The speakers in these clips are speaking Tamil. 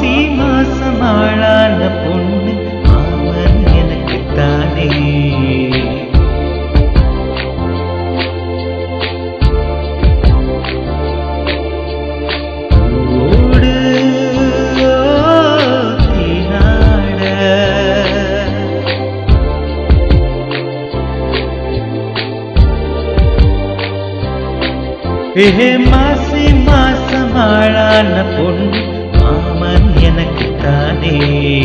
மாசி மாசம் ஆளான பொண்ணு மாமன் எனக்குத்தானே ஓடு தீனாட ஏ மாசி மாசம் ஆளான பொண்ணு மாமன் எனக்குத்தானே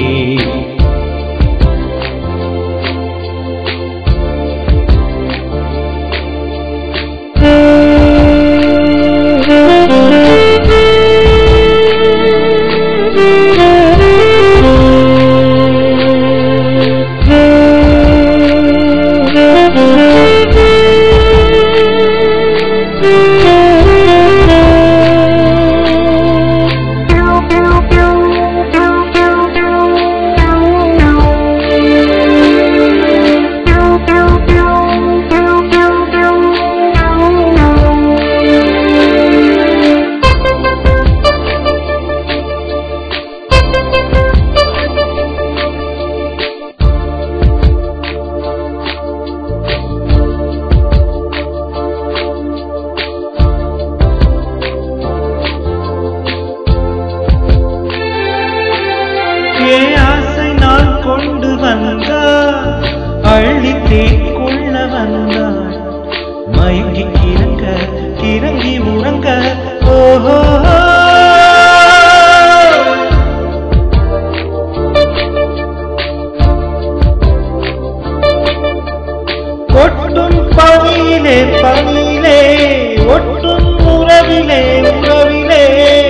ஏ ஆசை நான் கொண்டு வந்தா அள்ளி தேன் கொள்ள வந்தாள் மயங்கி கிறங்க கிறங்கி உறங்க ஓஹோ ஒட்டும் பணியிலே பணியிலே ஒட்டும் உறவிலே உறவிலே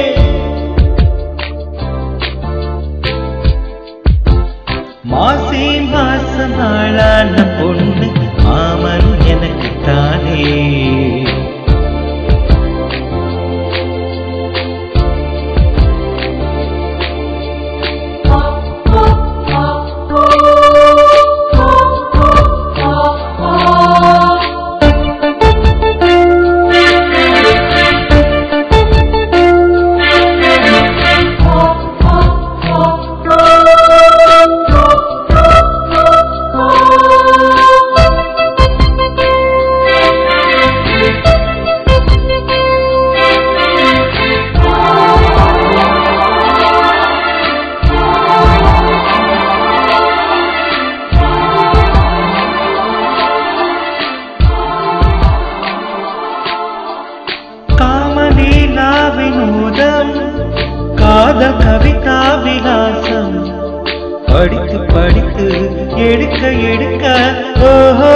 மாசி மாசம் ஆளான பொண்ணு மாமன் எனக்கு தானே காமலீலா வினோதம் காதல் கவிதா விலாசம் படித்து படித்து எடுக்க எடுக்க ஓஹோ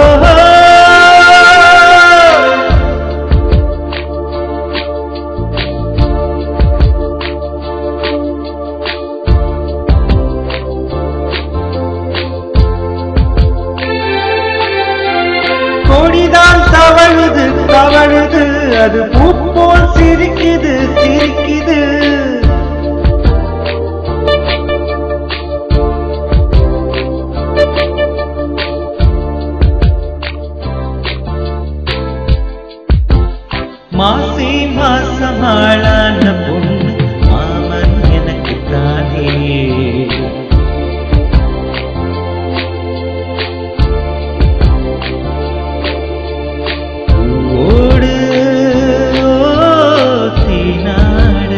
கொடிதான் தவழுது தவழுது அது பூ போல் சிரிக்குது சிரிக்குது மாசி மாசம் ஆளான பொண்ணு மாமன் எனக்கு தானே ஓடு தீனாட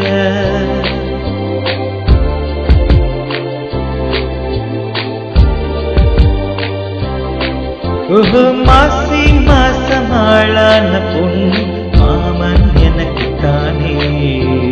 ஓஹோ மாசி மாசம் ஆளான பொண்ணு மாமன் எனக்கு தானே